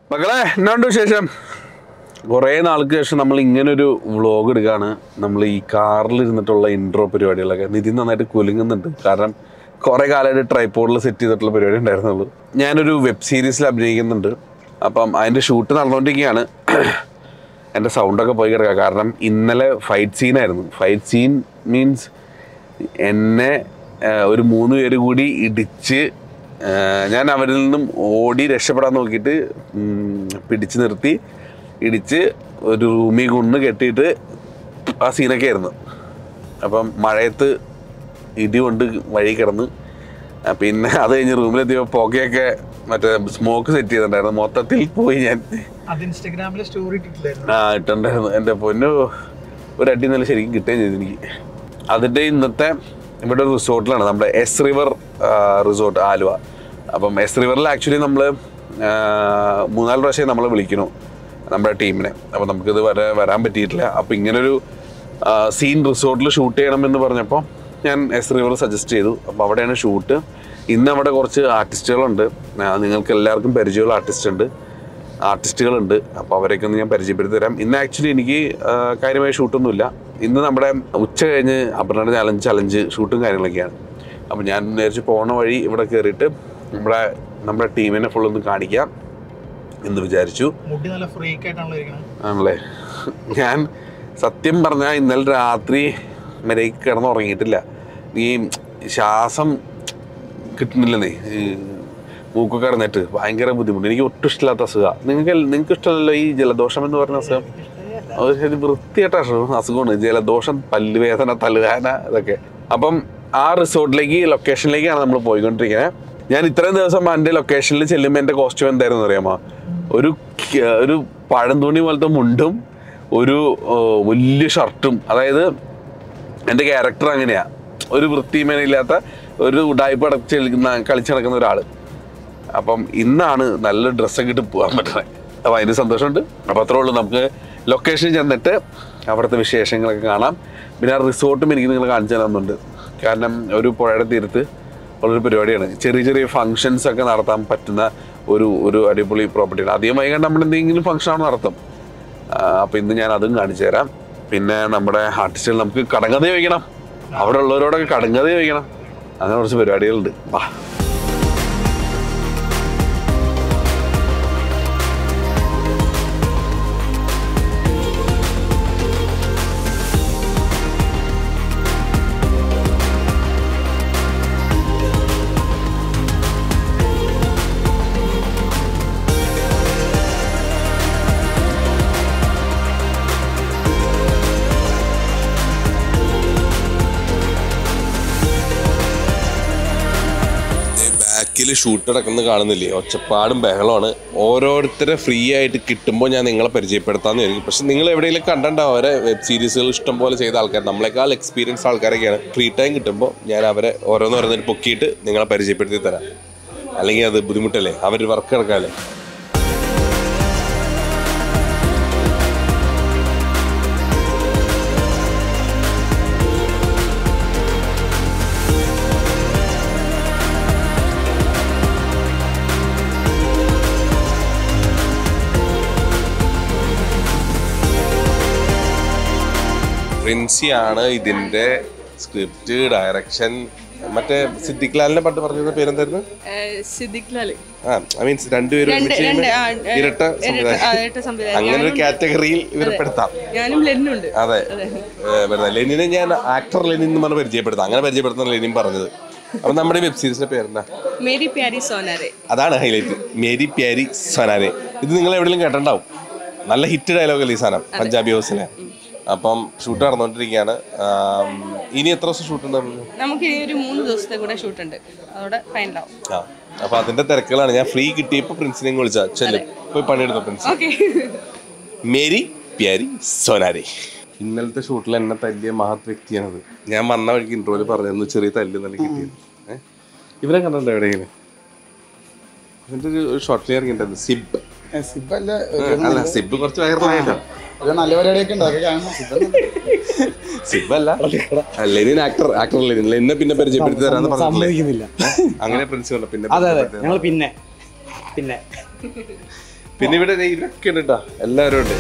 മക്കളെ എന്നാണ്ട് വിശേഷം കുറേ നാൾക്ക് ശേഷം നമ്മൾ ഇങ്ങനൊരു വ്ളോഗ് എടുക്കുകയാണ് നമ്മൾ ഈ കാറിൽ ഇരുന്നിട്ടുള്ള ഇൻട്രോ പരിപാടികളൊക്കെ നിതിൻ നന്നായിട്ട് കുലുങ്ങുന്നുണ്ട് കാരണം കുറേ കാലമായിട്ട് ട്രൈപ്പോഡിൽ സെറ്റ് ചെയ്തിട്ടുള്ള പരിപാടി ഉണ്ടായിരുന്നുള്ളൂ ഞാനൊരു വെബ് സീരീസിൽ അഭിനയിക്കുന്നുണ്ട് അപ്പം അതിൻ്റെ ഷൂട്ട് നടന്നുകൊണ്ടിരിക്കുകയാണ് എൻ്റെ സൗണ്ടൊക്കെ പോയി കിടക്കുക കാരണം ഇന്നലെ ഫൈറ്റ് സീനായിരുന്നു ഫൈറ്റ് സീൻ മീൻസ് എന്നെ ആ, ഒരു മൂന്ന് പേര് കൂടി ഇടിച്ച് ആ, ഞാൻ അവരിൽ നിന്നും ഓടി രക്ഷപ്പെടാൻ നോക്കിയിട്ട് ഉം, പിടിച്ച് നിർത്തി ഇടിച്ച് ഒരു റൂമിൽ കൊണ്ട് കെട്ടിയിട്ട് ആ സീനൊക്കെ ആയിരുന്നു അപ്പം മഴയത്ത് ഇടി കൊണ്ട് വഴി കിടന്ന് ആ, പിന്നെ അത് കഴിഞ്ഞ് റൂമിലെത്തിയപ്പോൾ പുകയൊക്കെ മറ്റേ സ്മോക്ക് സെറ്റ് ചെയ്തിട്ടുണ്ടായിരുന്നു മൊത്തത്തിൽ പോയി ഞാൻ അത് ഇൻസ്റ്റഗ്രാമിൽ സ്റ്റോറി ഇട്ടിട്ടില്ലായിരുന്നു ആ ഇട്ടുണ്ടായിരുന്നു എൻ്റെ പൊന്നു ഒരു അടി നല്ല ശരിക്കും കിട്ടുകയും ചെയ്തു എനിക്ക് അതിൻ്റെ ഇന്നത്തെ ഇവിടെ ഒരു റിസോർട്ടിലാണ് നമ്മുടെ എസ് റിവർ റിസോർട്ട് ആലുവ അപ്പം എസ് റിവറിൽ ആക്ച്വലി നമ്മൾ മൂന്നാല് പ്രാവശ്യം നമ്മളെ വിളിക്കണു നമ്മുടെ ടീമിനെ അപ്പം നമുക്കിത് വരെ വരാൻ പറ്റിയിട്ടില്ല അപ്പം ഇങ്ങനൊരു സീൻ റിസോർട്ടിൽ ഷൂട്ട് ചെയ്യണമെന്ന് പറഞ്ഞപ്പോൾ ഞാൻ എസ് റിവർ സജസ്റ്റ് ചെയ്തു അപ്പോൾ അവിടെയാണ് ഷൂട്ട് ഇന്ന് അവിടെ കുറച്ച് ആർട്ടിസ്റ്റുകളുണ്ട് ആ, നിങ്ങൾക്ക് എല്ലാവർക്കും പരിചയമുള്ള ആർട്ടിസ്റ്റ് ഉണ്ട് ആർട്ടിസ്റ്റുകളുണ്ട് അപ്പോൾ അവരെയൊക്കെ ഒന്ന് ഞാൻ പരിചയപ്പെടുത്തി തരാം ഇന്ന് ആക്ച്വലി എനിക്ക് ആ, കാര്യമായ ഷൂട്ടൊന്നുമില്ല ഇന്ന് നമ്മുടെ ഉച്ച കഴിഞ്ഞ് അപർണയുടെ ചലഞ്ച് ചലഞ്ച് ഷൂട്ടും കാര്യങ്ങളൊക്കെയാണ് അപ്പോൾ ഞാൻ വിചാരിച്ച് പോണ വഴി ഇവിടെ കയറിയിട്ട് നമ്മുടെ നമ്മുടെ ടീമിനെ ഫുൾ ഒന്ന് കാണിക്കാം എന്ന് വിചാരിച്ചു മുടി നല്ല ഫ്രീക്ക് ആയിട്ടാണല്ലോ ഇരിക്കണത് ആണല്ലേ ഞാൻ സത്യം പറഞ്ഞാൽ ഇന്നലെ രാത്രി വരേക്ക് കിടന്നുറങ്ങിയിട്ടില്ല ഈ ശ്വാസം കിട്ടുന്നില്ലെന്നേ ഈ മൂക്കൊക്കെ കിടന്നിട്ട് ഭയങ്കര ബുദ്ധിമുട്ട് എനിക്ക് ഒട്ടും ഇഷ്ടമില്ലാത്ത അസുഖമാണ് നിങ്ങൾക്ക് നിങ്ങൾക്ക് ഇഷ്ടമല്ലല്ലോ ഈ ജലദോഷം എന്ന് പറഞ്ഞ അസുഖം അത് ശരി വൃത്തിയായിട്ട അസുഖം അസുഖമാണ് ജലദോഷം പല്ലുവേദന തലവേദന ഇതൊക്കെ അപ്പം ആ റിസോർട്ടിലേക്ക് ലൊക്കേഷനിലേക്കാണ് നമ്മൾ പോയിക്കൊണ്ടിരിക്കുന്നത് ഞാൻ ഇത്രയും ദിവസം എൻ്റെ ലൊക്കേഷനിൽ ചെല്ലുമ്പോൾ എൻ്റെ കോസ്റ്റ്യൂം എന്തായിരുന്നു അറിയാമോ ഒരു ക- ഒരു പഴം തുണി പോലത്തെ മുണ്ടും ഒരു ഓ, വലിയ ഷർട്ടും അതായത് എൻ്റെ ക്യാരക്ടർ അങ്ങനെയാ ഒരു വൃത്തിമേനയില്ലാത്ത ഒരു ഉടായ്പ അടച്ച് കളിക്കുന്ന കളിച്ച് നടക്കുന്ന ഒരാൾ അപ്പം ഇന്നാണ് നല്ല ഡ്രസ്സൊക്കെ ഇട്ട് പോകാൻ പറ്റുന്നത് അപ്പം അതിന് സന്തോഷമുണ്ട് അപ്പം അത്രേ ഉള്ളൂ നമുക്ക് ലൊക്കേഷനിൽ ചെന്നിട്ട് അവിടുത്തെ വിശേഷങ്ങളൊക്കെ കാണാം പിന്നെ ആ റിസോർട്ടും എനിക്ക് നിങ്ങൾ കാണിച്ചു തരാമെന്നുണ്ട് കാരണം ഒരു പുഴയുടെ തീരത്ത് ഉള്ളൊരു പരിപാടിയാണ് ചെറിയ ചെറിയ ഫങ്ഷൻസ് ഒക്കെ നടത്താൻ പറ്റുന്ന ഒരു ഒരു അടിപൊളി പ്രോപ്പർട്ടിയാണ് അധികം വൈകാണ്ട് നമ്മൾ എന്തെങ്കിലും ഫംഗ്ഷൻ ആണ് നടത്തും അപ്പോൾ ഇന്ന് ഞാൻ അതും കാണിച്ചു തരാം പിന്നെ നമ്മുടെ ആർട്ടിസ്റ്റുകൾ നമുക്ക് കടങ്കഥ ചോദിക്കണം അവിടെ ഉള്ളവരോടൊക്കെ കടങ്കഥ ചോദിക്കണം അങ്ങനെ കുറച്ച് പരിപാടികളുണ്ട് വാ ബാക്കിൽ ഷൂട്ട് നടക്കുന്നത് കാണുന്നില്ലേ ഒച്ചപ്പാടും ബഹളമാണ് ഓരോരുത്തരെ ഫ്രീ ആയിട്ട് കിട്ടുമ്പോൾ ഞാൻ നിങ്ങളെ പരിചയപ്പെടുത്താമെന്ന് വിചാരിക്കും പക്ഷെ നിങ്ങൾ എവിടെയെങ്കിലും കണ്ടിട്ടുണ്ടാവും അവരെ വെബ് സീരീസുകൾ ഇഷ്ടം പോലെ ചെയ്ത ആൾക്കാർ നമ്മളെക്കാൾ എക്സ്പീരിയൻസ് ആൾക്കാരൊക്കെയാണ് ഫ്രീ ടൈം കിട്ടുമ്പോൾ ഞാൻ അവരെ ഓരോന്ന് ഓരോന്നിട്ട് പൊക്കിയിട്ട് നിങ്ങളെ പരിചയപ്പെടുത്തി തരാം അല്ലെങ്കിൽ അത് ബുദ്ധിമുട്ടല്ലേ അവർ വർക്ക് കിടക്കാല്ലേ പ്രിൻസിയാണ് ഇതിന്റെ സ്ക്രിപ്റ്റ് ഡയറക്ഷൻ മറ്റേ സിദ്ദിഖ് ലാലിനെ പണ്ട് പറഞ്ഞിരുന്ന പേരെന്തായിരുന്നു ഏഹ് സിദ്ദിഖ് ലാല് ആ ഐ മീൻസ് രണ്ടുപേരും രണ്ട് ഒരുമിച്ച് രണ്ട് ചെയ്യുന്ന ആ, ഏഹ്, ഇരട്ട ഇരട്ട- സംവിധാനം ആ, ഇരട്ട സംവിധാനം. അങ്ങനെ ഒരു ഞാനും- കാറ്റഗറിയിൽ ഇവരെ പെടുത്താം ഞാനും ലെന്നുണ്ട് അതെ ഏ, വെറുതെ ലെനിനെ ഞാൻ ആക്ടർ ലെനിൻ എന്ന് പറഞ്ഞ് പരിചയപ്പെടുത്താം അങ്ങനെ പരിചയപ്പെടുത്തുന്ന ലെനിൻ പറഞ്ഞത് അപ്പൊ നമ്മുടെ വെബ് സീരീസിന്റെ പേരെന്താ മേരി പ്യാരി സോനാരെ അതാണ് ഹൈലൈറ്റ് മേരി പ്യാരി സനാരെ ഇത് നിങ്ങൾ എവിടെയെങ്കിലും കേട്ടിട്ടുണ്ടാവും നല്ല ഹിറ്റ് ഡയലോഗല്ലേ ഈ സാധനം പഞ്ചാബി ഹൗസിലെ അപ്പം ഷൂട്ട് നടന്നുകൊണ്ടിരിക്കുകയാണ് ആം, ഇനി എത്ര ദിവസം ഷൂട്ട് ഉണ്ടായിരുന്നു നമുക്ക് ഇനി ഒരു മൂന്ന് ദിവസത്തെ കൂടെ ഷൂട്ട് ഉണ്ട് അതോടെ ഫൈനലാവും ആ അപ്പൊ അതിന്റെ തിരക്കുകളാണ് ഞാൻ ഫ്രീ കിട്ടിയപ്പോ പ്രിൻസിനെ വിളിച്ച ചെല്ലും പോയി പണിയെടുത്ത പ്രിൻസ് ഓക്കെ മേരി പ്യാരി സോനാരി ഇന്നലത്തെ ഷൂട്ടിൽ എന്നെ തല്ലിയ മഹത് വ്യക്തിയാണത് ഞാൻ വന്ന വഴിക്ക് ഇൻട്രോയിൽ പറഞ്ഞിരുന്നു ചെറിയ തല്ല് നല്ല കിട്ടിയത് ഏഹ് ഇവരെ കണ്ടിട്ടുണ്ടോ എവിടെയെങ്കിലും ഇതിന്റെ ഒരു ഷോർട്ട് ഫിലിം ഇറങ്ങിയിട്ടുണ്ടായിരുന്നു സിബ് സിബല്ല അല്ല സിബ് കുറച്ച് വൈറലായല്ലോ ഒരു നല്ല പരിപാടിയൊക്കെ ഉണ്ട് അതൊക്കെ കാണണം സിബല്ല സിബ് അല്ല ലെനിൻ ആക്ടർ ആക്ടർ ലെനിൻ ലെനിനെ പിന്നെ പരിചയപ്പെടുത്തി തരാന്ന് പറഞ്ഞിട്ടില്ലേ സമ്മതിക്കുന്നില്ല അങ്ങനെ പ്രിൻസിപ്പൾ പിന്നെ അതെ അതെ പരിചയപ്പെടുത്തി ഞങ്ങൾ പിന്നെ പിന്നെ പിന്നെ ഇവിടെ ദേ ഇവരൊക്കെ ഉണ്ട് കേട്ടോ എല്ലാവരും ഉണ്ട്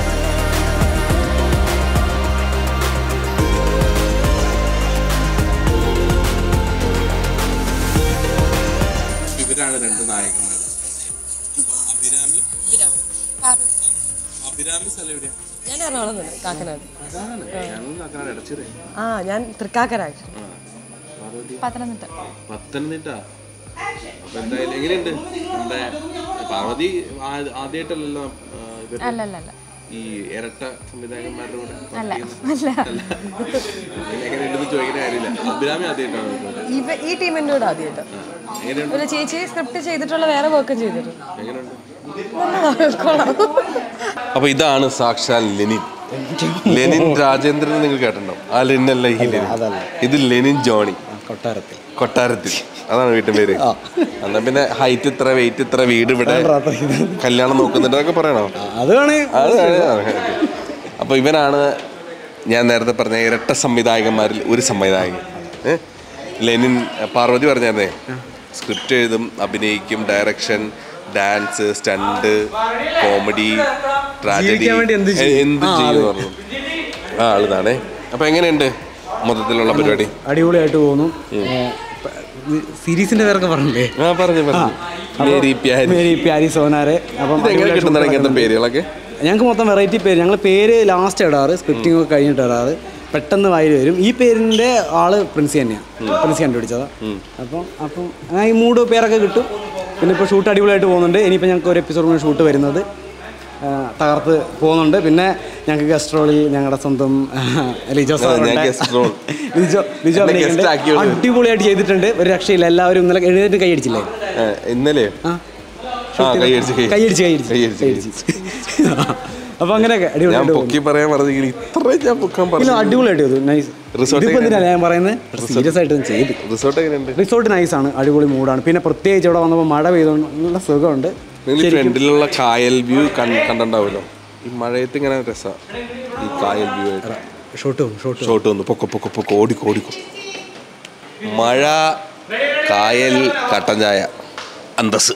ഇവരാണ് രണ്ട് നായകന്മാർ അഭിരാമി അഭിരാമി സ്ഥലം എവിടെയാ ഞാൻ എറണാകുളം തന്നെ കാക്കനാട് ഞങ്ങൾ കാക്കനാട് ഇടച്ചിറ ആ ഞാൻ തൃക്കാക്കരായി പത്തനംതിട്ട പത്തനംതിട്ട അപ്പൊ എന്തായാലും എങ്ങനെയുണ്ട് നമ്മുടെ പാർവതി ആ- ആദ്യമായിട്ടല്ലല്ലോ ആ, ഇവര് അല്ല അല്ല അല്ല ഈ ഇരട്ട സംവിധായകന്മാരുടെ കൂടെ അല്ല work അല്ല ചെയ്യുന്നത്? അങ്ങനെ എങ്ങനെയുണ്ടെന്ന് ചോദിക്കുന്ന കാര്യമില്ല അഭിരാമി ആദ്യമായിട്ടാണ് വരുന്നത്. ഇവ ഈ ടീമിൻ്റെ കൂടെ ആദ്യമായിട്ട് ആ, എങ്ങനെയുണ്ട് ഒരു ചേച്ചി സ്ക്രിപ്റ്റ് ചെയ്തിട്ടുള്ള വേറെ വർക്കും ചെയ്തിട്ടുണ്ട് എങ്ങനെയുണ്ട് നല്ലതാണ്, കൊള്ളാം. അപ്പൊ ഇതാണ് സാക്ഷാൽ ലെനിൻ ലെനിൻ രാജേന്ദ്രൻ നിങ്ങൾ കേട്ടിട്ടുണ്ടോ ആ ലെനിൻ അല്ല ഈ ലെനിൻ ഇത് ലെനിൻ ജോണി കൊട്ടാരത്തിൽ കൊട്ടാരത്തിൽ അതാണ് വീട്ടിൽ പേര് എന്നാ പിന്നെ ഹൈറ്റ് ഇത്ര വെയിറ്റ് ഇത്ര വീട് ഇവിടെ കല്യാണം നോക്കുന്നുണ്ട് അതൊക്കെ പറയണോ അത് വേണേ അത് അപ്പൊ ഇവനാണ് ഞാൻ നേരത്തെ പറഞ്ഞ ഇരട്ട സംവിധായകന്മാരിൽ ഒരു സംവിധായകൻ ഏ? ലെനിൻ പാർവതി പറഞ്ഞായിരുന്നേ സ്ക്രിപ്റ്റ് എഴുതും അഭിനയിക്കും direction dance stunt comedy tragedy ജീവിക്കാൻ വേണ്ടി എന്ത് ചെയ്യും? എന്ത് ചെയ്യും പറഞ്ഞു ആ ആളിതാണേ അപ്പൊ എങ്ങനെയുണ്ട് മൊത്തത്തിലുള്ള പരിപാടി അടിപൊളിയായിട്ട് പോകുന്നു സീരീസിന്റെ പേരൊക്കെ പറഞ്ഞില്ലേ ആ പറഞ്ഞു പറഞ്ഞു മേരി പ്യാരി മേരി പ്യാരി സോനാരെ അപ്പം ഇത് എങ്ങനെ കിട്ടുന്നതാണ് ഇങ്ങനത്തെ പേരുകളൊക്കെ ഞങ്ങൾക്ക് മൊത്തം വെറൈറ്റി പേര് ഞങ്ങൾ പേര് ലാസ്റ്റ് ഇടാറ് സ്ക്രിപ്റ്റിംഗ് ഒക്കെ കഴിഞ്ഞിട്ട് ഇടാറ് പെട്ടെന്ന് വായിൽ വരും ഈ പേരിന്റെ ആള് പ്രിൻസി തന്നെയാണ് പ്രിൻസി കണ്ടുപിടിച്ചതാ അപ്പം അപ്പം അങ്ങനെ ഈ മൂഡ് പേരൊക്കെ കിട്ടും പിന്നെ ഇപ്പോൾ ഷൂട്ട് അടിപൊളിയായിട്ട് പോകുന്നുണ്ട് ഇനിയിപ്പോൾ ഞങ്ങൾക്ക് ഒരു എപ്പിസോഡ് കൂടി ഷൂട്ട് വരുന്നത് ആ, തകർത്ത് പോകുന്നുണ്ട് പിന്നെ ഞങ്ങൾക്ക് ഗസ്റ്റ് റോളിൽ ഞങ്ങളുടെ സ്വന്തം ലിജോ സാർ ഞാൻ guest role. ലിജോ ലിജോ എന്നെ guest അഭിനയിക്കുന്നുണ്ട്. ആക്കിയോളൂ. അടിപൊളിയായിട്ട് ചെയ്തിട്ടുണ്ട് ഒരു രക്ഷയില്ല എല്ലാവരും ഇന്നലെ എഴുന്നേറ്റ് കൈയടിച്ചില്ലേ ഏ, ഇന്നലെ ആ ആ കൈയടിച്ച് കൈയടിച്ച് കൈയടിച്ച് കൈയടിച്ച് കൈയടിച്ച് അപ്പൊ അങ്ങനെയൊക്കെ ഞാൻ അടിപൊളിയായിട്ട് പോകുന്നു. പൊക്കി പറയാൻ പറഞ്ഞെങ്കിൽ ഇത്ര ഞാൻ പൊക്കാൻ ഇല്ല പറഞ്ഞു അടിപൊളിയായിട്ട് ചെയ്തു നൈസ് Resort ഇതിപ്പോ എന്തിനാ ഞാൻ പറയുന്നത് സീരിയസ് ആയിട്ട് ഞാൻ ചെയ്തു റിസോർട്ട് എങ്ങനെയുണ്ട് റിസോർട്ട് നൈസാണ് അടിപൊളി മൂഡാണ് പിന്നെ പ്രത്യേകിച്ച് ഇവിടെ വന്നപ്പോൾ മഴ പെയ്തുകൊണ്ട് നല്ല സുഖമുണ്ട് നിങ്ങൾ ഫ്രണ്ടിലുള്ള കായൽ വ്യൂ കണ്ടിട്ടുണ്ടാവുമല്ലോ ഈ മഴയത്ത് ഇങ്ങനെ രസാ ഈ കായൽ വ്യൂ ആയിട്ട് ഷോട്ട് ഷോട്ട് ഷോട്ട് വന്നു പൊക്ക പൊക്ക പൊക്ക ഓടിക്കോ ഓടിക്കോ മഴ കായൽ കട്ടൻ ചായ അന്തസ്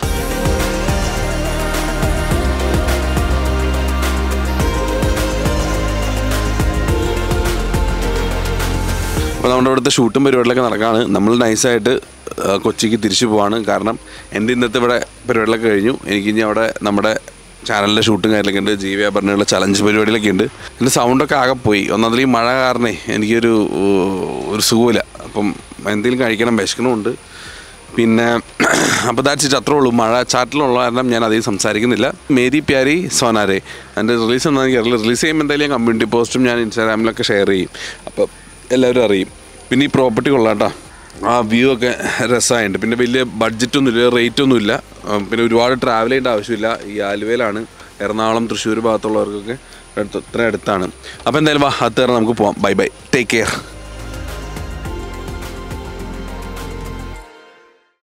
അപ്പോൾ നമ്മുടെ ഇവിടുത്തെ ഷൂട്ടും പരിപാടികളൊക്കെ നടക്കുകയാണ് നമ്മൾ നൈസായിട്ട് ആ, കൊച്ചിക്ക് തിരിച്ചു പോവാണ് കാരണം എൻ്റെ ഇന്നത്തെ ഇവിടെ പരിപാടികളൊക്കെ കഴിഞ്ഞു എനിക്ക് ഇനി അവിടെ നമ്മുടെ ചാനലിൻ്റെ ഷൂട്ടും കാര്യങ്ങളൊക്കെ ഉണ്ട് ജി വി പറഞ്ഞുള്ള ചലഞ്ച് പരിപാടികളൊക്കെ ഉണ്ട് എൻ്റെ സൗണ്ടൊക്കെ ആകെ പോയി ഒന്നാമതിൽ ഈ മഴ കാരണേ എനിക്കൊരു ഊ, ഒരു സുഖമില്ല അപ്പം എന്തെങ്കിലും കഴിക്കണം വിശക്കണമുണ്ട് പിന്നെ അപ്പോൾ ദാറ്റ്സ് ഇറ്റ് അത്രേ ഉള്ളൂ മഴ ചാറ്റിലുള്ള കാരണം ഞാൻ അധികം സംസാരിക്കുന്നില്ല മേരി പ്യാരി സോനാരെ എൻ്റെ റിലീസ് ഒന്നും എനിക്കറിയില്ല റിലീസ് ചെയ്യുമ്പോൾ എന്തായാലും ഞാൻ കമ്മ്യൂണിറ്റി പോസ്റ്റും ഞാൻ ഇൻസ്റ്റാഗ്രാമിലൊക്കെ ഷെയർ ചെയ്യും അപ്പോൾ എല്ലാവരും അറിയും പിന്നെ ഈ പ്രോപ്പർട്ടി കൊള്ളാട്ടോ ആ വ്യൂ ഒക്കെ രസമായിട്ടുണ്ട് പിന്നെ വലിയ ബഡ്ജറ്റൊന്നുമില്ല റേറ്റ് ഒന്നുമില്ല ആ, പിന്നെ ഒരുപാട് ട്രാവൽ ചെയ്യേണ്ട ആവശ്യമില്ല ഈ ആലുവയിലാണ് എറണാകുളം തൃശ്ശൂർ ഭാഗത്തുള്ളവർക്കൊക്കെ അടുത്ത് ഇത്ര അടുത്താണ് അപ്പോൾ എന്തായാലും വാ അത് നമുക്ക് പോവാം ബൈ ബൈ ടേക്ക് കെയർ